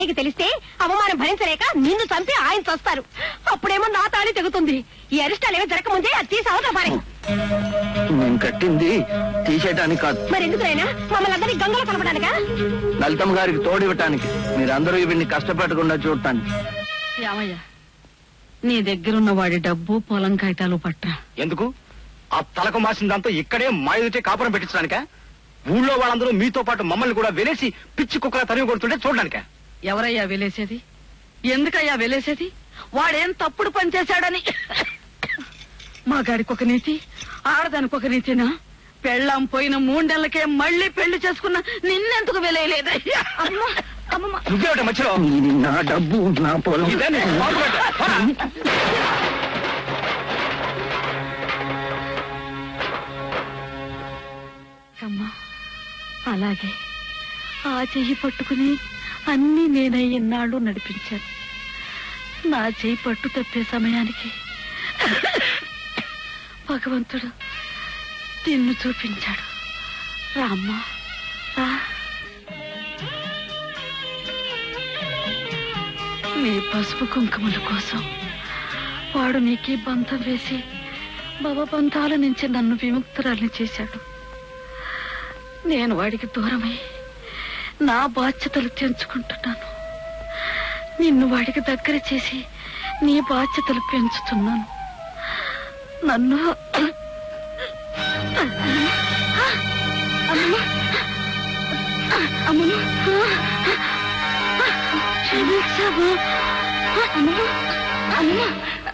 నీకు తెలిస్తే అవమానం భరించలేక నిన్ను చంపి ఆయన చస్తారు అప్పుడేమో నా తాళి తెగుతుంది ఈ అరిష్టాలు ఏమో జరగముందే అది తీసి అవతల పారే నేను కట్టింది తీసేయటానికి కాదు మరి ఎందుకునైనా మమ్మల్ని అందరినీ గంగలో కలపడానికా లలితమ్మ గారికి తోడివ్వటానికి మీరందరూ వీడిని కష్టపెట్టకుండా చూడటానికి యామయ్య నీ దగ్గరున్న వాడి డబ్బు పొలం కాగితాలు పట్రా ఎందుకు ఆ తలకు మాసిందంతా ఇక్కడే మా ఎదుటే కాపురం పెట్టించడానిక ఊళ్ళో వాళ్ళందరూ మీతో పాటు మమ్మల్ని కూడా వెలేసి పిచ్చి కుక్కల తరిమి కొడుతుంటే చూడడానిక ఎవరయ్యా వెలేసేది ఎందుకయ్యా వెలేసేది వాడేం తప్పుడు పని చేశాడని మా గాడికి ఒక నీతి ఆడదానికి ఒక నీతినా పెళ్ళాం పోయిన మూడేళ్లకే మళ్ళీ పెళ్లి చేసుకున్న నిన్నెందుకు వెలేయలేదయ్యా అమ్మమ్మ నువ్వేమిటి మధ్యలో ఇది నా డబ్బు నా పొలం ఇదే నీకు పాల్పడ్డ. పోరా. అమ్మా అలాగే ఆ చెయ్యి పట్టుకుని అన్నీ నేనై ఇన్నాళ్ళు నడిపించాను నా చెయ్యి పట్టు తప్పే సమయానికి భగవంతుడు నిన్ను చూపించాడు రామ్మా రా నీ పసుపు కుంకుమల కోసం వాడు నీకే బంధం వేసి భవబంధాల నుంచి నన్ను విముక్తురాల్ని చేశాడు నేను వాడికి దూరమై నా బాధ్యతలు తెంచుకుంటున్నాను నిన్ను వాడికి దగ్గర చేసి నీ బాధ్యతలు పెంచుతున్నాను నన్ను అమ్మను క్షమించావా అమ్మను అమ్మను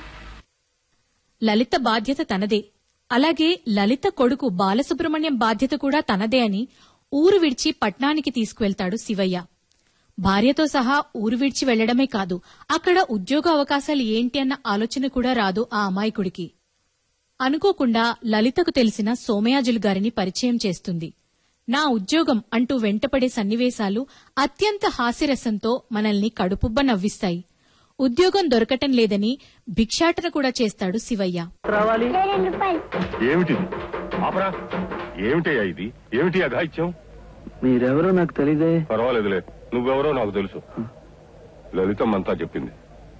లలిత బాధ్యత తనదే అలాగే లలిత కొడుకు బాలసుబ్రహ్మణ్యం బాధ్యత కూడా తనదే అని ఊరు విడిచి పట్నానికి తీసుకువెళ్తాడు శివయ్య భార్యతో సహా ఊరు విడిచి వెళ్లడమే కాదు అక్కడ ఉద్యోగ అవకాశాలు ఏంటి అన్న ఆలోచన కూడా రాదు ఆ అమాయకుడికి అనుకోకుండా లలితకు తెలిసిన సోమయాజులు గారిని పరిచయం చేస్తుంది నా ఉద్యోగం అంటూ వెంటపడే సన్నివేశాలు అత్యంత హాస్యరసంతో మనల్ని కడుపుబ్బ నవ్విస్తాయి ఉద్యోగం దొరకటం లేదని భిక్షాటన కూడా చేస్తాడు శివయ్య రావాలి ఏమిటిది ఆపరా ఏమిటయ్యా ఇది ఏమిటి అఘాయిత్యం మీరెవరో నాకు తెలియదే పర్వాలేదులే నువ్వెవరో నాకు తెలుసు లలితమ్మంతా చెప్పింది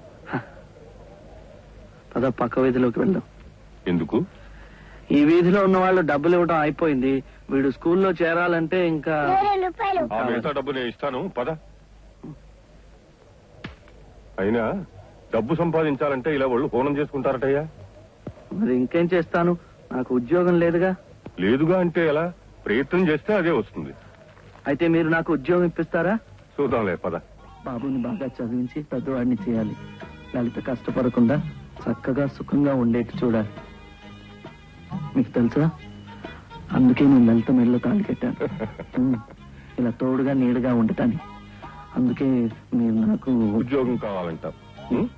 పద పక్క వీధిలోకి వెళ్దాం ఎందుకు ఈ వీధిలో ఉన్న వాళ్ళు డబ్బులు ఇవ్వడం అయిపోయింది వీడు స్కూల్లో చేరాలంటే ఇంకా ఆ మిగతా డబ్బు నేను ఇస్తాను పద అయినా డబ్బు సంపాదించాలంటే ఇలా వాళ్ళు హోనం చేసుకుంటారటయ్యా మరి ఇంకేం చేస్తాను నాకు ఉద్యోగం లేదుగా లేదుగా అంటే ఎలా ప్రయత్నం చేస్తే అదే వస్తుంది అయితే మీరు నాకు ఉద్యోగం ఇప్పిస్తారా చూద్దాంలే పద బాబుని బాగా చదివించి పెద్దవాడిని చేయాలి లలిత కష్టపడకుండా చక్కగా సుఖంగా ఉండేట్టు చూడాలి మీకు తెలుసా అందుకే నేను లలిత మెడలో తాళి కట్టాను ఉమ్, ఇలా తోడుగా నీడుగా ఉండటానికి అందుకే మీరు నాకు ఉద్యోగం కావాలంట ఉం?